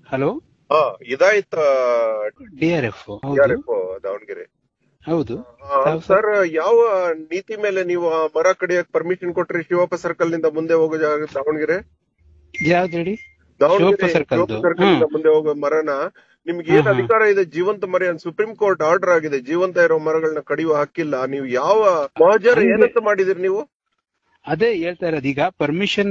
Hello ಹಾ ಇದಾಯ್ತ D R F ಹೌದು ಯಾರಪ್ಪ ದಾವಣಗೆರೆ ಹೌದು ಆ, ಹೌದು ಸರ್ ಯಾವ ನೀತಿ ಮೇಲೆ ನೀವು ಆ ಮರ ಕಡಿಯಕ್ ಪರ್ಮಿಷನ್ ಕೊಟ್ರಿ ಶಿವಪ್ಪ ಸರ್ಕಲ್ ನಿಂದ ಮುಂದೆ ಹೋಗೋ ಜಾಗ ದಾವಣಗೆರೆ ಯಾವ್ದು ಹೇಳಿ ದಾವಣಗೆರೆ ಶಿವಪ್ಪ circle ದು. ಶಿವಪ್ಪ ಸರ್ಕಲ್ ನಿಂದ ಮುಂದೆ ಹೋಗೋ ಮರನ ನಿಮ್ಗೆ ಏನ್ ಹಾ, ಹಾ. ಅಧಿಕಾರ ಇದೆ ಜೀವಂತ ಮರ ಅಂತ ಸುಪ್ರೀಂ ಕೋರ್ಟ್ ಆರ್ಡರ್ ಆಗಿದೆ ಜೀವಂತ ಇರೋ ಮರಗಳನ್ನ ಕಡಿಯುವ ಹಕ್ಕಿಲ್ಲ ನೀವು ಯಾವ ಮಹಜರ್ ಹಂಗೆ- ಏನಂತ ಮಾಡಿದಿರಿ ನೀವು ಅದೇ ಹೇಳ್ತಾ ಇರೋದು ಈಗ ಪರ್ಮಿಷನ್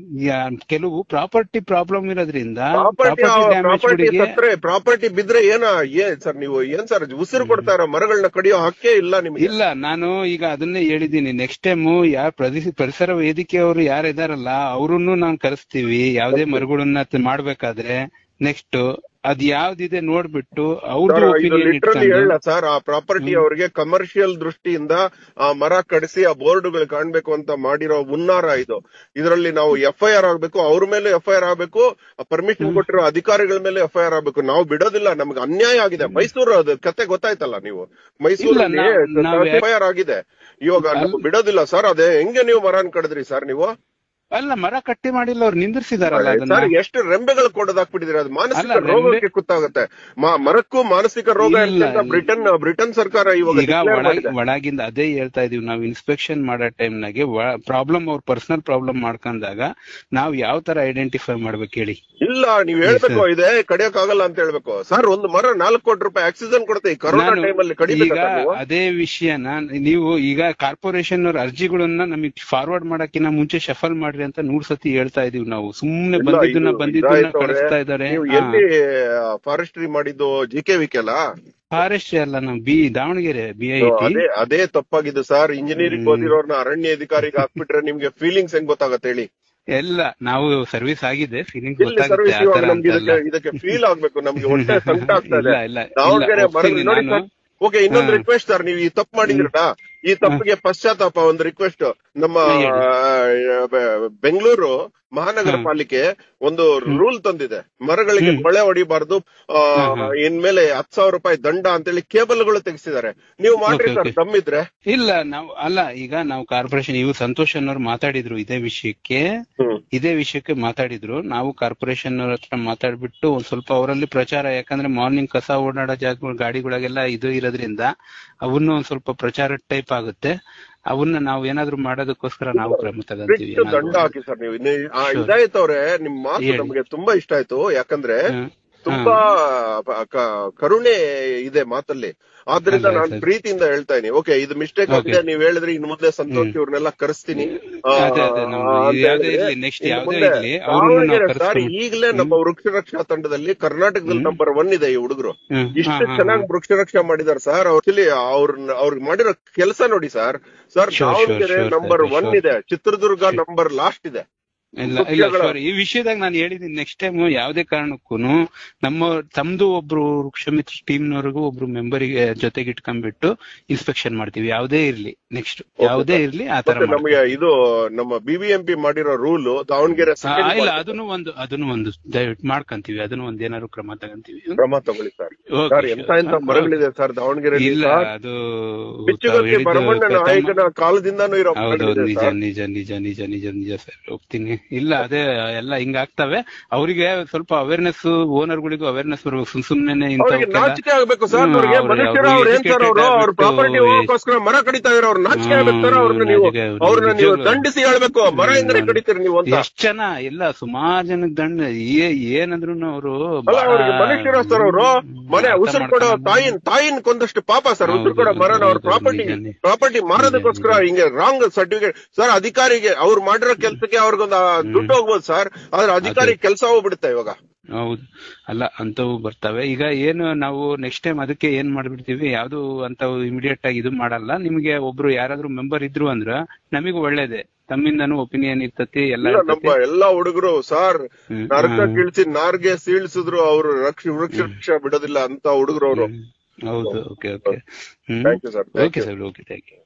ಕೆಲವು ಪ್ರಾಪರ್ಟಿ ಪ್ರಾಬ್ಲಮ್ ಇರೋದ್ರಿಂದ ಪ್ರಾಪರ್ಟಿ ಪ್ರಾಪರ್ಟಿ ಡ್ಯಾಮೇಜ್ ಪ್ರಾಪರ್ಟಿ ಗಳಿಗೆ ಸತ್ರೆ ಪ್ರಾಪರ್ಟಿ ಬಿದ್ರೆ ಏನ ಏನ್ ಸರ್ ನೀವು ಏನ್ ಸರ್ ಉಸಿರು ಕೊಡ್ತಾ ಇರೋ ಮರಗಳನ್ನ ಕಡಿಯೋ ಹಕ್ಕೇ ಇಲ್ಲ ನಿಮ್ಗೆ ಇಲ್ಲ ನಾನು ಈಗ ಅದನ್ನೇ ಹೇಳಿದೀನಿ ನೆಕ್ಸ್ಟ್ ಟೈಮ್ ಯಾರ್ ಪ್ರದೇಶ ಪರಿಸರ ವೇದಿಕೆಯವರು ಯಾರು ಇದಾರಲ್ಲ ಅವ್ರನ್ನು ನಾನ್ ಕರೆಸ್ತೀವಿ ಯಾವ್ದೇ ಮರಗಳನ್ನ ತ- ಮಾಡ್ಬೇಕಾದ್ರೆ ನೆಕ್ಸ್ಟ್ ಅದ್ ಯಾವ್ದಿದೆ ನೋಡ್ಬಿಟ್ಟು ಅವ್ರದ್ದು ಸರ್, ಇದು ಒಪಿನಿಯನ್ ಲಿಟ್ರಲಿ ಇಟ್ಕೊಂಡು ಹೇಳ ಸರ್ ಆ ಪ್ರಾಪರ್ಟಿ ಅವರಿಗೆ ಕಮರ್ಷಿಯಲ್ ದೃಷ್ಟಿಯಿಂದ ಆ ಮರ ಕಡಿಸಿ ಆ ಬೋರ್ಡ್ಗಳು ಕಾಣ್ಬೇಕು ಅಂತ ಮಾಡಿರೋ ಹುನ್ನಾರ ಇದು ಇದರಲ್ಲಿ ನಾವು ಎಫ್ ಐ ಆರ್ ಆಗ್ಬೇಕು ಅವ್ರ ಮೇಲೆ ಎಫ್ ಐ ಆರ್ ಆಗ್ಬೇಕು ಪರ್ಮಿಷನ್ ಕೊಟ್ಟಿರೋ ಅಧಿಕಾರಿಗಳ ಮೇಲೆ ಎಫ್ ಐ ಆರ್ ಆಗ್ಬೇಕು ನಾವು ಬಿಡೋದಿಲ್ಲ ನಮ್ಗೆ ಅನ್ಯಾಯ ಆಗಿದೆ ಮೈಸೂರು ಅದು ಕತೆ ಗೊತ್ತಾಯ್ತಲ್ಲ ನೀವು ಮೈಸೂರಲ್ಲಿ ಇಲ್ಲ, ನಾವ್- ನಾವ್ ಎಫ್ ಐ ಆರ್ ಆಗಿದೆ ಇವಾಗ ನಾವು ಬಿಡೋದಿಲ್ಲ ಸರ್ ಅದೇ ಹೆಂಗೆ ನೀವು ಮರನ್ ಕಡಿದ್ರಿ ಸರ್ ನೀವು ಅಲ್ಲ ಮರ ಕಟ್ಟಿ ಮಾಡಿಲ್ಲ ಅವ್ರು ನಿಂದಿರ್ಸಿದಾರಲ್ಲ ಅದನ್ನ ಸರ್ ಎಷ್ಟು ರೆಂಬೆಗಳು ಕೊಡೋದಾಕ್ಬಿಟ್ಟಿದ್ದೀರಿ ಅದು ಮಾನಸಿಕ ಅಲ್ಲ, ರೆಂಬೆ- ರೋಗಕ್ಕೆ ಕುತ್ತಾಗುತ್ತೆ ಮ- ಮರಕ್ಕೂ ಮಾನಸಿಕ ರೋಗ ಇಲ್ಲ, ಇರುತ್ತೆ ಅಂತ ಇಲ್ಲ. ಬ್ರಿಟನ್ ಬ್ರಿಟನ್ ಸರ್ಕಾರ ಇವಾಗ ಈಗ declare ಒಳಗ್ ಮಾಡಿದೆ. ಒಳಗಿಂದ ಅದೇ ಹೇಳ್ತಾ ಇದೀವಿ ನಾವು ಇನ್ಸ್ಪೆಕ್ಷನ್ ಮಾಡೋ ಟೈಮ್ ನಾಗೆ ಪ್ರಾಬ್ಲಮ್ ಅವ್ರ ಪರ್ಸನಲ್ ಪ್ರಾಬ್ಲಮ್ ಮಾಡ್ಕೊಂಡಾಗ ನಾವ್ ಯಾವ ತರ ಐಡೆಂಟಿಫೈ ಮಾಡ್ಬೇಕು ಹೇಳಿ ಇಲ್ಲ ನೀವ್ ಹೇಳ್ಬೇಕು ಇದೆ ಕಡಿಯಕ್ ಆಗಲ್ಲ ಅಂತ ಹೇಳ್ಬೇಕು ಸರ್ ಒಂದು ಮರ ನಾಲ್ಕು ಕೋಟಿ ರೂಪಾಯಿ ಆಕ್ಸಿಜನ್ ಕೊಡುತ್ತೆ ಈ ಕರೋನಾ ನಾನು ಟೈಮ್ ಅಲ್ಲಿ ಈಗ ಕಡಿಬೇಕಾ ನೀವು ಅದೇ ವಿಷಯನ ನೀವು ಈಗ ಕಾರ್ಪೊರೇಷನ್ ಅವ್ರ ಅರ್ಜಿಗಳನ್ನ ನಮಗೆ ಫಾರ್ವರ್ಡ್ ಮಾಡಕ್ಕಿಂತ ಮುಂಚೆ ಶಫಲ್ ಮಾಡ್ರಿ ಅಂತ ನೂರ್ ಸತಿ ಹೇಳ್ತಾ ಇದೀವಿ ನಾವು ಸುಮ್ನೆ ಇಲ್ಲ, ಬಂದಿದ್ದನ್ನ ಇದು ಬಂದಿದ್ದನ್ನ ಇದಾಯ್ತು ಅವ್ರೆ. ಕಳಿಸ್ತಾ ಇದಾರೆ ನೀವು ಎಲ್ಲಿ ಫಾರೆಸ್ಟ್ರಿ ಮಾಡಿದ್ದು ಜಿ ಕೆ ವಿಕೆ ಅಲ್ಲ ಫಾರೆಸ್ಟ್ ಅಲ್ಲ ನಾವು B Davanagere B I T ಅದೇ ಅದೇ ತಪ್ಪಾಗಿದೆ ಸರ್ ಇಂಜಿನಿಯರಿಂಗ್ ಹ್ಮ್. ಓದಿರೋರ್ನ ಅರಣ್ಯ ಅಧಿಕಾರಿಗೆ ಹಾಕ್ಬಿಟ್ರೆ ನಿಮ್ಗೆ ಫೀಲಿಂಗ್ಸ್ ಹೆಂಗ್ ಗೊತ್ತಾಗತ್ತೆ ಹೇಳಿ ಎಲ್ಲ ನಾವು ಸರ್ವಿಸ್ ಆಗಿದೆ ಫೀಲಿಂಗ್ ಇಲ್ಲಿ ಗೊತ್ತಾಗುತ್ತೆ ಸರ್ವಿಸ್ ಆ ಇವಾಗ ತರ ನಮ್ಗೆ ಅಂತಲ್ಲ ಇದಕ್ಕೆ ಇದಕ್ಕೆ ಫೀಲ್ ಆಗ್ಬೇಕು ನಮ್ಗೆ ಹೊಟ್ಟೆ ಸಂಕಟ ಆಗ್ತಾ ಇದೆ ಇಲ್ಲ ಇಲ್ಲ ದಾವಣಗೆರೆ ಇಲ್ಲ, ಮರಗಳು ಒಪ್ತೀನಿ ನೋಡಿ ನಾನು. ಸರ್ ಓಕೆ ಇನ್ನೊಂದು ಹಾ. ರಿಕ್ವೆಸ್ಟ್ ಸರ್ ನೀವು ಈ ತಪ್ಪು ಮಾಡಿದ್ರಲ್ಲ ಈ ತಪ್ಪಿಗೆ ಪಶ್ಚಾತ್ತಾಪ ಒಂದು ರಿಕ್ವೆಸ್ಟ್ ನಮ್ಮ ಹಾ, ಹೇಳಿ. ಆ, ಬೆ- ಬೆಂಗಳೂರು ಮಹಾನಗರ ಹಾ. ಪಾಲಿಕೆ ಒಂದು ರೂಲ್ ತಂದಿದೆ ಮರಗಳಿಗೆ ಹ್ಮ್. ಕೊಳೆ ಹೊಡಿಬಾರ್ದು ಆ, ಹಾ, ಹಾ. ಇನ್ಮೇಲೆ ಹತ್ ಸಾವಿರ ರೂಪಾಯಿ ದಂಡ ಅಂತೇಳಿ ಕೇಬಲ್ಗಳು ತೆಗೆಸಿದ್ದಾರೆ ನೀವು ಮಾಡ್ರಿ Okay, ಸರ್ okay. ತಮ್ಮಿದ್ರೆ ಇಲ್ಲ ನಾವು ಅಲ್ಲ ಈಗ ನಾವು ಕಾರ್ಪೊರೇಷನ್ ಇವ್ರು ಸಂತೋಷ್ ಅನ್ನೋರು ಮಾತಾಡಿದ್ರು ಇದೇ ವಿಷಯಕ್ಕೆ ಇದೇ ವಿಷಯಕ್ಕೆ ಮಾತಾಡಿದ್ರು ನಾವು ಕಾರ್ಪೊರೇಷನ್ ಅವ್ರ ಹತ್ರ ಮಾತಾಡ್ಬಿಟ್ಟು ಒಂದ್ ಸ್ವಲ್ಪ ಅವರಲ್ಲಿ ಪ್ರಚಾರ ಯಾಕಂದ್ರೆ ಮಾರ್ನಿಂಗ್ ಕಸ ಓಡಾಡೋ ಜಾಗಗಳು ಗಾಡಿಗಳಿಗೆಲ್ಲ ಇದು ಇರೋದ್ರಿಂದ ಅವನ್ನ ಒಂದ್ ಸ್ವಲ್ಪ ಪ್ರಚಾರ ಟೈಪ್ ಆಗುತ್ತೆ ಅವನ್ನ ನಾವು ಏನಾದ್ರು ಮಾಡೋದಕ್ಕೋಸ್ಕರ ನಾವು ಕ್ರಮ ತಗಂತೀವಿ ಸ್ಟ್ರಿಕ್ಟ್ ದಂಡ ಹಾಕಿ ಸರ್ ನೀವು ಇನ್ನು- ಆ, Sure. ಇದಾಯ್ತವ್ರೆ ನಿಮ್ ಮಾತು ಹೇಳಿ. ನಮ್ಗೆ ತುಂಬಾ ಇಷ್ಟ ಆಯ್ತು ಯಾಕಂದ್ರೆ ಹ್ಮ್. ತುಂಬಾ ಪ- ಕ- ಕರುಣೆ ಇದೆ ಮಾತಲ್ಲಿ ಆದ್ರಿಂದ ಅಲ್ಲ, ನಾನು ಸರ್. ಪ್ರೀತಿಯಿಂದ ಹೇಳ್ತಾ ಇದೀನಿ ಓಕೆ ಇದು ಮಿಸ್ಟೇಕ್ Okay. ಆಗಿದೆ ನೀವ್ ಹೇಳಿದ್ರೆ ಇನ್ನು ಮುಂದೆ ಸಂತೋಷ್ ಹ್ಮ್. ಇವ್ರನ್ನೆಲ್ಲ ಕರೆಸ್ತೀನಿ ಆ, ಅದೇ ಅದೇ ನಾವು ಅಂತ ಇದು ಯಾವ್ದೇ ಹೇಳಿದ್ರೆ ಇರ್ಲಿ ನೆಕ್ಸ್ಟ್ ಇನ್ನು ಯಾವ್ದೇ ಮುಂದೆ ಇರ್ಲಿ ಅವ್ರನ್ನು ನಾವು ದಾವಣಗೆರೆ ಸರ್ ಕರೆಸ್ಕೊಂಡು ಈಗಲೇ ನಮ್ಮ ವೃಕ್ಷ ರಕ್ಷಾ ತಂಡದಲ್ಲಿ ಕರ್ನಾಟಕದಲ್ಲಿ ಹ್ಮ್. ನಂಬರ್ ಒನ್ ಇದೆ ಈ ಹುಡುಗರು ಹ್ಮ್. ಇಷ್ಟು ಹಾ, ಹಾ, ಚೆನ್ನಾಗಿ ವೃಕ್ಷ ರಕ್ಷಾ ಮಾಡಿದಾರೆ ಸರ್ ಅವ್ರಲ್ಲಿ ಅವ್ರ ಅವ್ರಿಗೆ ಮಾಡಿರೋ ಕೆಲಸ ನೋಡಿ sir sir Sure, sure, Davanagere sure, number sir, one sure. ಇದೆ ಚಿತ್ರದುರ್ಗ ನಂಬರ್ ಲಾಸ್ಟ್ ಇದೆ ಇಲ್ಲ ಇಲ್ಲ ವೃಕ್ಷಗಳ- ಸರ್ ಈ ವಿಷಯದಾಗ ನಾನು ಹೇಳಿದೀನಿ ನೆಕ್ಸ್ಟ್ ಟೈಮ್ ಯಾವ್ದೇ ಕಾರಣಕ್ಕೂ ನಮ್ಮ ತಮ್ದು ಒಬ್ರು ವೃಕ್ಷಮಿತ್ರ ಟೀಮ್ ನವರಿಗೂ ಒಬ್ರು ಮೆಂಬರಿಗೆ ಜೊತೆಗೆ ಇಟ್ಕೊಂಡ್ಬಿಟ್ಟು ಇನ್ಸ್ಪೆಕ್ಷನ್ ಮಾಡ್ತೀವಿ ಯಾವ್ದೇ ಇರ್ಲಿ ನೆಕ್ಸ್ಟ್ ಯಾವ್ದೇ ಇರ್ಲಿ ಆ ತರ ಮತ್ತೆ ನಮಗೆ ಇದು ನಮ್ಮ ಬಿಬಿಎಂಪಿ ಮಾಡಿರೋ ರೂಲ್ ದಾವಣಗೆರೆ ಆ, second ಇಲ್ಲ part ಅದನ್ನು ಒಂದು ಅದನ್ನು ಒಂದು ದಯವಿಟ್ಟು ಮಾಡ್ಕಂತೀವಿ ಅದನ್ನು ಒಂದ್ ಏನಾದ್ರು ಕ್ರಮ ತಗಂತೀವಿ ಕ್ರಮ ತಗೊಳ್ಳಿ ಸರ್ Okay, ಸರ್ sure. ಎಂತ ಎಂತ ಮರಗಳಿದೆ ಸರ್ ದಾವಣಗೆರೆ ಇಲ್ಲ ಅದು ಬಿಚ್ಚುಗತ್ತಿ ತಾವು ಭರಮಣ್ಣ ಹೇಳಿದ್ದು ನಾಯಕನ ಕಾಲದಿಂದಾನು ಇರೋ ಹೌದೌದು ಮರಗಳಿದೆ ನಿಜ ಸರ್ ನಿಜ ನಿಜ ನಿಜ ನಿಜ ನಿಜ ಸರ್ ಹೋಗ್ತೀನಿ ಇಲ್ಲ ಅದೇ ಎಲ್ಲ ಹಿಂಗ ಆಗ್ತವೆ ಅವರಿಗೆ ಸ್ವಲ್ಪ ಅವೇರ್ನೆಸ್ ಓನರ್ ಗಳಿಗೂ ಅವೇರ್ನೆಸ್ ಬರ್ಬೇಕು ಸುಮ್ ಸುಮ್ನೆ ಅವ್ರಿಗೆ ಇಂಥವಕ್ಕೆಲ್ಲ ನಾಚಿಕೆ ಆಗ್ಬೇಕು ಸರ್ ಹ್ಮ್, ಅವ್ರಿಗೆ ಅವ್ರು ಮನುಷ್ಯರು ಅವ್ರು ಅವ್ರು ಏನ್ ಸರ್ ಅವರು educated ಅವ್ರ ಪ್ರಾಪರ್ಟಿ ಆಗ್ಬಿಟ್ಟು ಹೋಗೋಕ್ಕೋಸ್ಕರ ಮರ ಕಡಿತಾ ಇರೋ ಅವ್ರು ನಾಚಿಕೆ ಆಗ್ಬೇಕು ಸರ್ ಅವ್ರನ್ನ ನೀವು ನಾಚಿಕೆ ಆಗ್ಬಿಟ್ಟು ಅವ್ರನ್ನ ನೀವು ನಿಜವಾಗ್ಲೂ. ದಂಡಿಸಿ ಹೇಳ್ಬೇಕು ಮರ ಎಂದ್ರೆ ಕಡಿತೀರಿ ನೀವು ಅಂತ ಎಷ್ಟ್ ಜನ ಇಲ್ಲ ಸುಮಾರು ಜನಕ್ಕೆ ದಂಡ ಏ- ಏನಂದ್ರು ಅವರು ಅಲ್ಲ ಅವ್ರಿಗೆ ಮನುಷ್ಯರ ಸರ್ ಅವರು ಮನೆ ಉಸಿರು ಕೊಡೋ ತಾಯಿನ್ ತಾಯಿನ್ ಕೊಂದಷ್ಟು ಪಾಪ ಸರ್ ಉಸಿರು ಕೊಡೋ ಮರನ ಅವ್ರ ಹೌದು, ಪ್ರಾಪರ್ಟಿ ನಿಜ, ನಿಜ. ಪ್ರಾಪರ್ಟಿ ಮಾರೋದಕ್ಕೋಸ್ಕರ ಹಿಂಗೆ ರಾಂಗ್ ಸರ್ಟಿಫಿಕೇಟ್ ಸರ್ ಅಧಿಕಾರಿಗೆ ಅವ್ರು ಮಾಡಿರೋ ಕೆಲ್ಸಕ್ಕೆ ಅವ್ರಿಗೊಂದು ಆ ದುಡ್ಡು ಹೋಗ್ಬೋದು ಸರ್ ಆದ್ರೆ ಅಧಿಕಾರಿ ಕೆಲಸ ಹೋಗ್ಬಿಡುತ್ತೆ ಇವಾಗ ಹೌದು ಅಲ್ಲ ಅಂತವು ಬರ್ತವೆ ಈಗ ಏನು ನಾವು ನೆಕ್ಸ್ಟ್ ಟೈಮ್ ಅದಕ್ಕೆ ಏನ್ ಮಾಡ್ಬಿಡ್ತೀವಿ ಯಾವ್ದು ಅಂತವು ಇಮಿಡಿಯೇಟ್ ಆಗಿ ಇದು ಮಾಡಲ್ಲ ನಿಮ್ಗೆ ಒಬ್ರು ಯಾರಾದ್ರೂ ಮೆಂಬರ್ ಇದ್ರು ಅಂದ್ರ ನಮಗ್ ಒಳ್ಳೇದೇ ತಮ್ಮಿಂದನೂ ಒಪಿನಿಯನ್ ಇರ್ತತಿ ಎಲ್ಲ ಇಲ್ಲ ಇರ್ತತಿ ನಮ್ಮ ಎಲ್ಲಾ ಹುಡುಗರು ಸಾರ್ ಹ್ಮ್, ನರಕ ಹ್ಮ್. ಕೀಳ್ಸಿ ನಾರ್ಗೆ ಸೀಳ್ಸಿದ್ರು ಅವ್ರು ರಕ್ಷ ವೃಕ್ಷ ರಕ್ಷ ಬಿಡೋದಿಲ್ಲ ಅಂತ ಹುಡುಗರು ಅವರು ಹೌದು okay okay hmm thank you sir thank okay you sir okay thank you